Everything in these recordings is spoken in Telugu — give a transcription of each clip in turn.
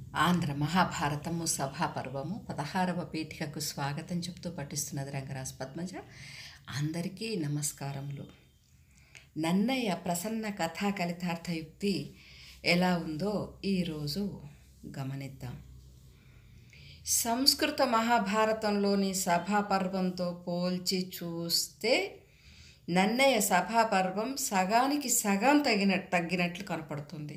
ఆంధ్ర మహాభారతము సభాపర్వము పదహారవ పీఠికకు స్వాగతం చెప్తూ పఠిస్తున్నది రంగరాజు పద్మజ అందరికీ నమస్కారములు నన్నయ్య ప్రసన్న కథా కలితార్థయుక్తి ఎలా ఉందో ఈరోజు గమనిద్దాం సంస్కృత మహాభారతంలోని సభాపర్వంతో పోల్చి చూస్తే నన్నయ్య సభాపర్వం సగానికి సగం తగిన తగ్గినట్లు కనపడుతుంది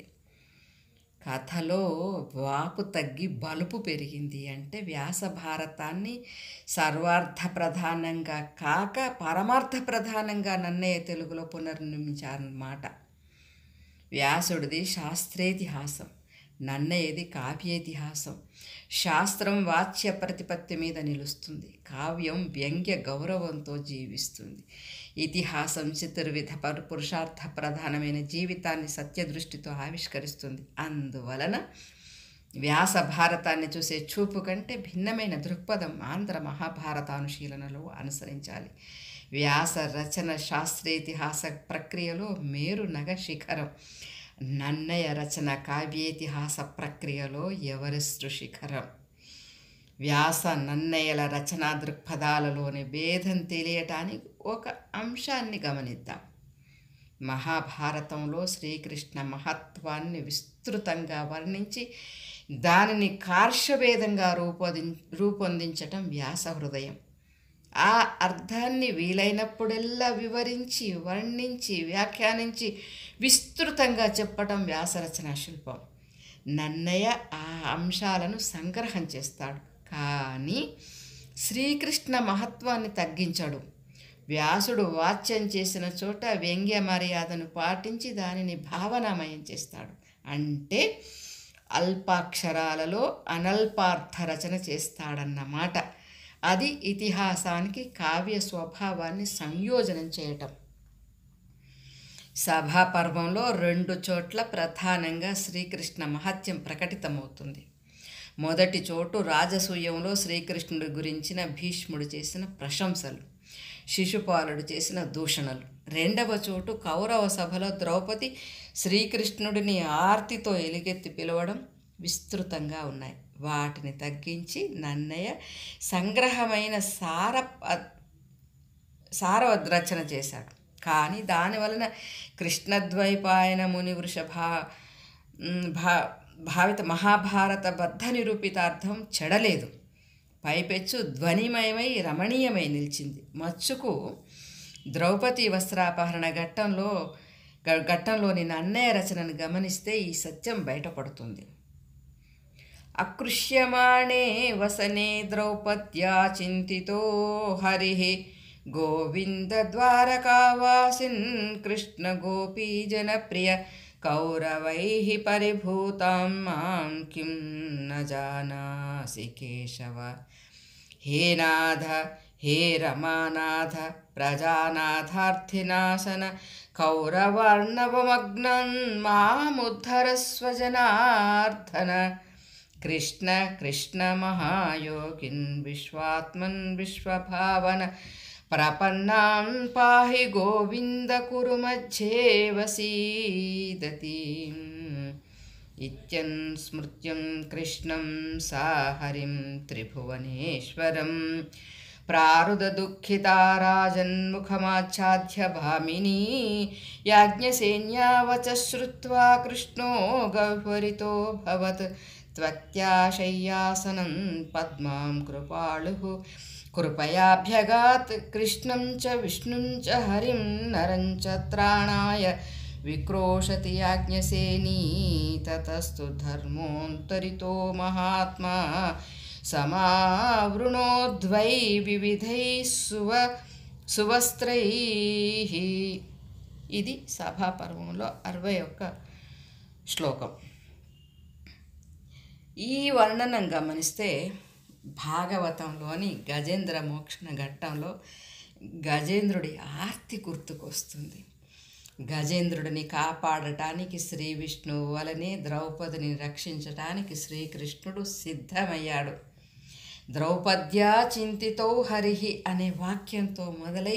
కథలో వాపు తగ్గి బలుపు పెరిగింది అంటే వ్యాస భారతాన్ని సర్వార్థ ప్రధానంగా కాక పరమార్థ ప్రధానంగా నన్నయ్య తెలుగులో పునర్నిర్మించారన్నమాట వ్యాసుడిది శాస్త్రేతిహాసం నన్నయ్యది కావ్యేతిహాసం శాస్త్రం వాచ్య ప్రతిపత్తి మీద నిలుస్తుంది కావ్యం వ్యంగ్య గౌరవంతో జీవిస్తుంది ఇతిహాసం చతుర్విధ పరు పురుషార్థ ప్రధానమైన జీవితాన్ని సత్యదృష్టితో ఆవిష్కరిస్తుంది అందువలన వ్యాస భారతాన్ని చూసే చూపు కంటే భిన్నమైన దృక్పథం ఆంధ్ర మహాభారతానుశీలనలో అనుసరించాలి వ్యాస రచన శాస్త్రేతిహాస ప్రక్రియలో మేరు నగ శిఖరం నన్నయ రచన కావ్యేతిహాస ప్రక్రియలో ఎవరెస్టు శిఖరం వ్యాస నన్నయ్యల రచనా దృక్పథాలలోని భేదం తెలియటానికి ఒక అంశాన్ని గమనిద్దాం మహాభారతంలో శ్రీకృష్ణ మహత్వాన్ని విస్తృతంగా వర్ణించి దానిని కార్షవేదంగా రూపొంది రూపొందించటం వ్యాస హృదయం ఆ అర్థాన్ని వీలైనప్పుడెల్లా వివరించి వర్ణించి వ్యాఖ్యానించి విస్తృతంగా చెప్పటం వ్యాసరచనా శిల్పం నన్నయ్య ఆ అంశాలను సంగ్రహం చేస్తాడు కానీ శ్రీకృష్ణ మహత్వాన్ని తగ్గించాడు వ్యాసుడు వాచ్యం చేసిన చోట వ్యంగ్య మర్యాదను పాటించి దానిని భావనామయం చేస్తాడు అంటే అల్పాక్షరాలలో అనల్పార్థ రచన చేస్తాడన్నమాట అది ఇతిహాసానికి కావ్య స్వభావాన్ని సంయోజనం చేయటం సభాపర్వంలో రెండు చోట్ల ప్రధానంగా శ్రీకృష్ణ మహత్యం ప్రకటితమవుతుంది మొదటి చోటు రాజసూయంలో శ్రీకృష్ణుడి గురించిన భీష్ముడు చేసిన ప్రశంసలు శిశుపాలుడు చేసిన దూషణలు రెండవ చోటు కౌరవ సభలో ద్రౌపది శ్రీకృష్ణుడిని ఆర్తితో ఎలుగెత్తి పిలవడం విస్తృతంగా ఉన్నాయి వాటిని తగ్గించి నన్నయ్య సంగ్రహమైన సార సారవద్రచన చేశాడు కానీ దాని వలన కృష్ణద్వైపాయన ముని వృషభ భా భావిత మహాభారత బద్ధ నిరూపితార్థం చెడలేదు పైపెచ్చు ధ్వనిమయమై రమణీయమై నిలిచింది మచ్చుకు ద్రౌపది వస్త్రాపహరణ ఘట్టంలో ఘట్టంలోని నన్నయ్య రచనను గమనిస్తే ఈ సత్యం బయటపడుతుంది అకృష్యమాణే వసనే ద్రౌపద్యా చింతితో హరి గోవింద ద్వారకావాసిన్ కృష్ణ గోపీ జనప్రియ కౌరవై పరిభూతాం మాం కిం న జానాసి కేశవ హే నాథ హే రమానాథ ప్రజానాథార్థినాశన కౌరవర్ణవమగ్నం మాముద్ధరస్వ జనార్దన కృష్ణ కృష్ణ మహాయోగిన్ విశ్వాత్మన్ విశ్వభావన ప్రపన్నాం పాహి గోవింద కురు మధ్యే వసీదతి ఇత్యన్ స్మృత్యం కృష్ణం సాహరిం త్రిభువనేశ్వరం ప్రారుదదుఃఖితారాజన్ముఖమాచ్ఛాద్య భామినీ యాజ్ఞసేన్యావచ శ్రుత్వా కృష్ణో గహ్వరితో భవత్ त्वत्याशय्यासनं पद्मां कृपाळुः कृपयाभ्यगात् कृष्णं च विष्णुं च हरिं नरं च त्राणाय विक्रोशति याज्ञसेनी ततस्तु धर्मोऽन्तरितो महात्मा समावृणोद्वै विविधैः सुव సువస్త్రైః ఇది సభాపర్వంలో అరవై ఒక్క శ్లోకం ఈ వర్ణనం గమనిస్తే భాగవతంలోని గజేంద్ర మోక్షణ ఘట్టంలో గజేంద్రుడి ఆర్తి గుర్తుకొస్తుంది గజేంద్రుడిని కాపాడటానికి శ్రీ విష్ణువు వలనే ద్రౌపదిని రక్షించటానికి శ్రీకృష్ణుడు సిద్ధమయ్యాడు ద్రౌపద్యా చింతితో హరిహి అనే వాక్యంతో మొదలై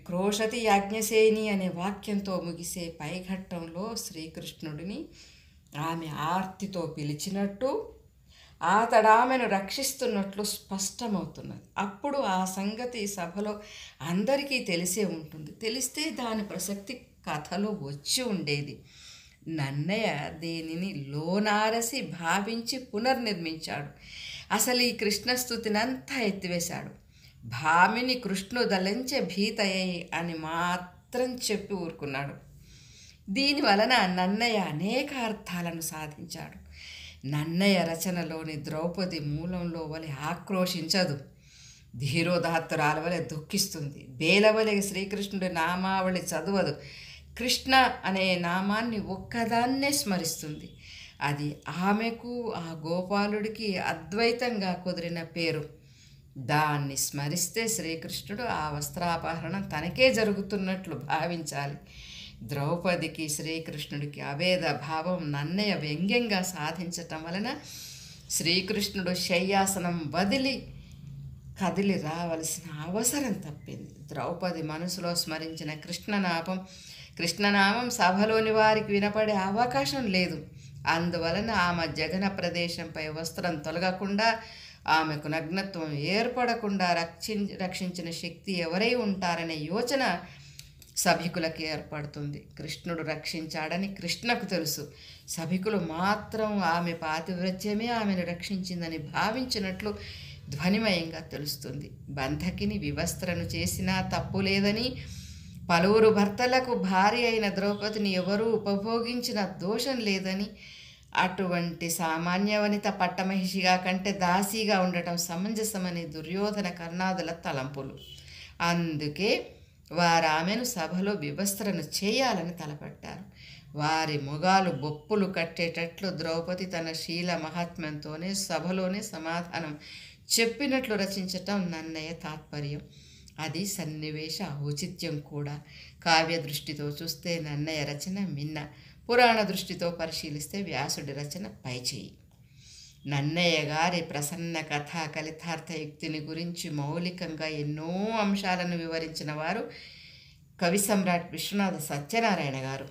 విక్రోషతి యాజ్ఞసేని అనే వాక్యంతో ముగిసే పైఘట్టంలో శ్రీకృష్ణుడిని ఆమె ఆర్తితో పిలిచినట్టు అతడామెను రక్షిస్తున్నట్లు స్పష్టమవుతున్నది అప్పుడు ఆ సంగతి సభలో అందరికీ తెలిసే ఉంటుంది తెలిస్తే దాని ప్రసక్తి కథలో వచ్చి ఉండేది నన్నయ్య దీనిని లోనారసి భావించి పునర్నిర్మించాడు అసలు ఈ కృష్ణస్థుతినంతా ఎత్తివేశాడు భామిని కృష్ణుదలంచె భీతయ్యి అని మాత్రం చెప్పి ఊరుకున్నాడు దీని వలన నన్నయ్య అనేక అర్థాలను సాధించాడు నన్నయ్య రచనలోని ద్రౌపది మూలంలో వలె ఆక్రోశించదు ధీరోదాత్తురాల వలె దుఃఖిస్తుంది బేలవలె శ్రీకృష్ణుడి నామావళి చదవదు కృష్ణ అనే నామాన్ని ఒక్కదాన్నే స్మరిస్తుంది అది ఆమెకు ఆ గోపాలుడికి అద్వైతంగా కుదిరిన పేరు దాన్ని స్మరిస్తే శ్రీకృష్ణుడు ఆ వస్త్రాపహరణం తనకే జరుగుతున్నట్లు భావించాలి ద్రౌపదికి శ్రీకృష్ణుడికి అభేద భావం నన్నయ్య వ్యంగ్యంగా సాధించటం వలన శ్రీకృష్ణుడు శయ్యాసనం వదిలి కదిలి రావలసిన అవసరం తప్పింది ద్రౌపది మనసులో స్మరించిన కృష్ణనామం కృష్ణనామం సభలోని వారికి వినపడే అవకాశం లేదు అందువలన ఆమె జగన ప్రదేశంపై వస్త్రం తొలగకుండా ఆమెకు నగ్నత్వం ఏర్పడకుండా రక్షి రక్షించిన శక్తి ఎవరై ఉంటారనే యోచన సభికులకు ఏర్పడుతుంది కృష్ణుడు రక్షించాడని కృష్ణకు తెలుసు సభికులు మాత్రం ఆమె పాతివ్రత్యమే ఆమెను రక్షించిందని భావించినట్లు ధ్వనిమయంగా తెలుస్తుంది బంధకిని వివస్త్రను చేసినా తప్పు లేదని పలువురు భర్తలకు భార్య అయిన ద్రౌపదిని ఎవరూ ఉపభోగించిన దోషం లేదని అటువంటి సామాన్య వనిత పట్టమహిషిగా కంటే దాసీగా ఉండటం సమంజసమని దుర్యోధన కర్ణాదుల తలంపులు అందుకే వారు ఆమెను సభలో వివస్త్రను చేయాలని తలపట్టారు వారి మొగాలు బొప్పులు కట్టేటట్లు ద్రౌపది తన శీల మహాత్మ్యంతోనే సభలోనే సమాధానం చెప్పినట్లు రచించటం నన్నయ్య తాత్పర్యం అది సన్నివేశ ఔచిత్యం కూడా కావ్య దృష్టితో చూస్తే నన్నయ్య రచన మిన్న పురాణ దృష్టితో పరిశీలిస్తే వ్యాసుడి రచన పైచేయి నన్నయ్య గారి ప్రసన్న కథా కలితార్థయుక్తిని గురించి మౌలికంగా ఎన్నో అంశాలను వివరించిన వారు కవి సమ్రాట్ విశ్వనాథ సత్యనారాయణ గారు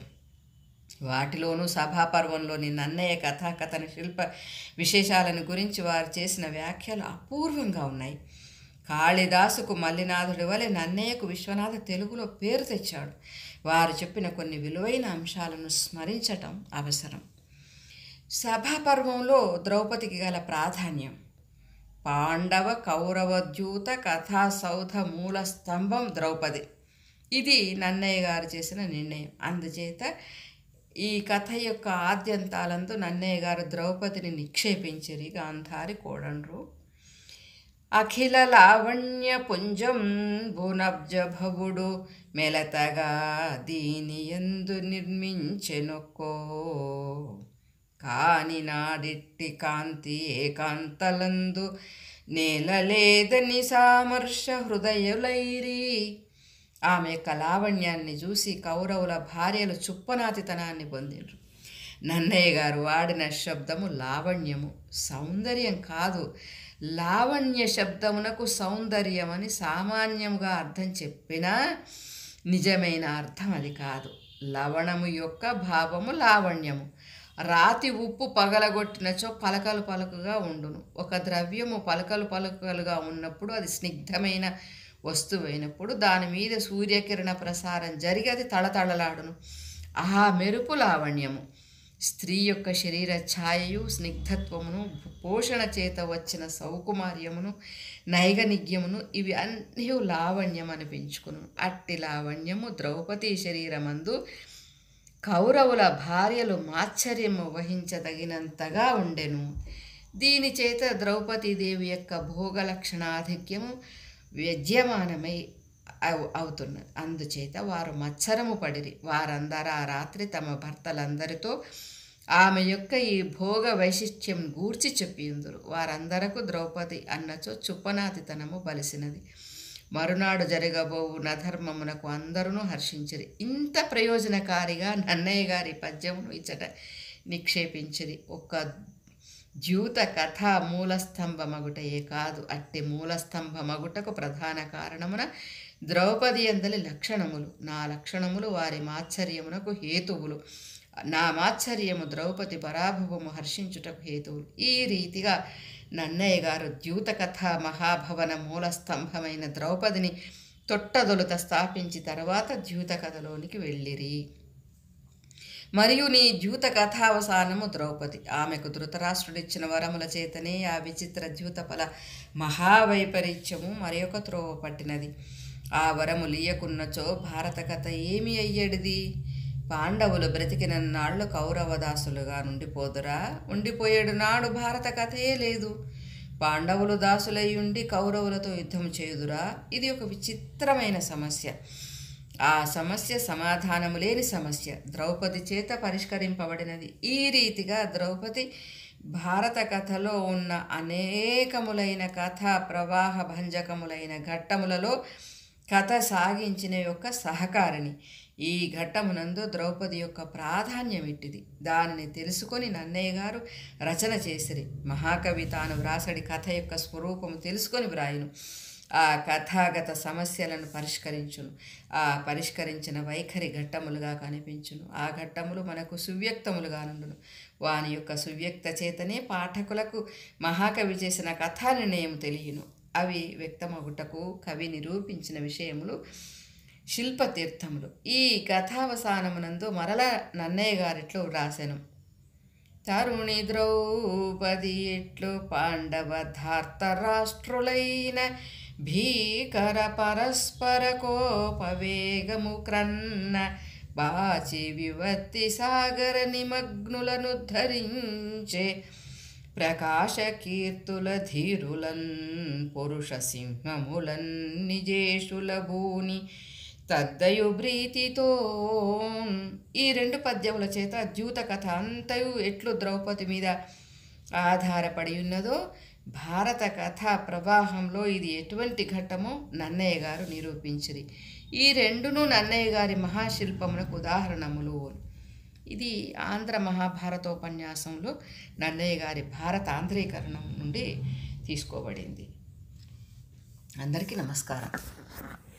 వాటిలోనూ సభాపర్వంలోని నన్నయ్య కథాకథన శిల్ప విశేషాలను గురించి వారు చేసిన వ్యాఖ్యలు అపూర్వంగా ఉన్నాయి కాళిదాసుకు మల్లినాథుడి వలె నన్నయ్యకు విశ్వనాథ తెలుగులో పేరు తెచ్చాడు వారు చెప్పిన కొన్ని విలువైన అంశాలను స్మరించటం అవసరం సభాపర్వంలో ద్రౌపదికి గల ప్రాధాన్యం పాండవ కౌరవద్యూత కథా సౌధ మూల స్తంభం ద్రౌపది ఇది నన్నయ్య గారు చేసిన నిర్ణయం అందుచేత ఈ కథ యొక్క ఆద్యంతాలందు నన్నయ్య గారు ద్రౌపదిని నిక్షేపించిరి గాంధారి కోడండ్రు అఖిల లావణ్య పుంజం భునబ్జ భవుడు మెలతగా దీని ఎందు నిర్మించెనొక్కో కాని నాడిట్టి కాంతి ఏకాంతలందు నేలలేదని సామర్ష హృదయులైరి ఆమె యొక్క లావణ్యాన్ని చూసి కౌరవుల భార్యలు చుప్పనాతితనాన్ని పొందిండ్రు నన్నయ్య గారు వాడిన శబ్దము లావణ్యము సౌందర్యం కాదు లావణ్య శబ్దమునకు సౌందర్యం అని సామాన్యంగా అర్థం చెప్పినా నిజమైన అర్థం అది కాదు లవణము యొక్క భావము లావణ్యము రాతి ఉప్పు పగలగొట్టినచో పలకలు పలకగా ఉండును ఒక ద్రవ్యము పలకలు పలకలుగా ఉన్నప్పుడు అది స్నిగ్ధమైన వస్తువైనప్పుడు దాని మీద సూర్యకిరణ ప్రసారం జరిగి అది తళతళలాడును ఆ మెరుపు లావణ్యము స్త్రీ యొక్క శరీర ఛాయయు స్నిగ్ధత్వమును పోషణ చేత వచ్చిన సౌకుమార్యమును నైగనిగ్యమును ఇవి అన్నీ లావణ్యం అనిపించుకును అట్టి లావణ్యము ద్రౌపది శరీరమందు కౌరవుల భార్యలు మాశ్చర్యము వహించదగినంతగా ఉండెను దీని చేత ద్రౌపదీదేవి యొక్క భోగలక్షణాధిక్యము వ్యజ్యమానమై అవు అవుతున్నది అందుచేత వారు మత్సరము పడిరి వారందరూ ఆ రాత్రి తమ భర్తలందరితో ఆమె యొక్క ఈ భోగ వైశిష్ట్యం గూర్చి చెప్పియుందురు వారందరకు ద్రౌపది అన్నచో చుప్పనాతితనము బలిసినది మరునాడు జరగబోవు నధర్మమునకు అందరూ హర్షించిరి ఇంత ప్రయోజనకారిగా నన్నయ్య గారి పద్యమును ఇచ్చట నిక్షేపించిరి ఒక ద్యూత కథ మూలస్తంభమగుటయే కాదు అట్టి మూలస్తంభమగుటకు ప్రధాన కారణమున ద్రౌపది అందలి లక్షణములు నా లక్షణములు వారి మాత్సర్యమునకు హేతువులు నా మాత్సర్యము ద్రౌపది పరాభవము హర్షించుటకు హేతువులు ఈ రీతిగా నన్నయ్య గారు ద్యూత కథ మహాభవన మూల స్తంభమైన ద్రౌపదిని తొట్టదొలుత స్థాపించి తర్వాత ద్యూత కథలోనికి వెళ్ళిరి మరియు నీ ద్యూత కథావసానము ద్రౌపది ఆమెకు ధృతరాష్ట్రుడిచ్చిన వరముల చేతనే ఆ విచిత్ర ద్యూతఫల మహావైపరీత్యము మరి ఒక త్రోవ పట్టినది ఆ వరము లీయకున్నచో భారత కథ ఏమి అయ్యేడిది పాండవులు బ్రతికిన నాళ్ళు కౌరవదాసులుగా నుండిపోదురా ఉండిపోయేడు నాడు భారత కథయే లేదు పాండవులు దాసులై ఉండి కౌరవులతో యుద్ధం చేయుదురా ఇది ఒక విచిత్రమైన సమస్య ఆ సమస్య సమాధానము లేని సమస్య ద్రౌపది చేత పరిష్కరింపబడినది ఈ రీతిగా ద్రౌపది భారత కథలో ఉన్న అనేకములైన కథా ప్రవాహ భంజకములైన ఘట్టములలో కథ సాగించిన యొక్క సహకారిణి ఈ ఘట్టమునందు ద్రౌపది యొక్క ప్రాధాన్యం ఇట్టిది దానిని తెలుసుకొని నన్నయ్య గారు రచన చేసిరి మహాకవి తాను వ్రాసడి కథ యొక్క స్వరూపము తెలుసుకొని వ్రాయును ఆ కథాగత సమస్యలను పరిష్కరించును ఆ పరిష్కరించిన వైఖరి ఘట్టములుగా కనిపించును ఆ ఘట్టములు మనకు సువ్యక్తములుగా నుండును వాని యొక్క సువ్యక్త చేతనే పాఠకులకు మహాకవి చేసిన కథా నిర్ణయం తెలియను అవి వ్యక్తమగుటకు కవి నిరూపించిన విషయములు శిల్పతీర్థములు ఈ కథావసానమునందు మరల నన్నయ్య గారిట్లో వ్రాసెను తరుణి ద్రౌపది ఎట్లు పాండవ ధార్తరాష్ట్రులైన భీకర పరస్పర కోపవేగము క్రన్న బాచి వివత్తి సాగర నిమగ్నులను ధరించే ప్రకాశ కీర్తుల ధీరులన్ పురుష సింహములన్ నిజేషుల భూని తద్దయు ప్రీతితో ఈ రెండు పద్యముల చేత ద్యూత కథ అంతయు ఎట్లు ద్రౌపది మీద ఆధారపడి ఉన్నదో భారత కథ ప్రవాహంలో ఇది ఎటువంటి ఘట్టమో నన్నయ్య గారు నిరూపించిరి ఈ రెండును నన్నయ్య గారి మహాశిల్పములకు ఉదాహరణములు ఇది ఆంధ్ర మహాభారతోపన్యాసంలో నన్నయ్య గారి భారత ఆంధ్రీకరణం నుండి తీసుకోబడింది అందరికీ నమస్కారం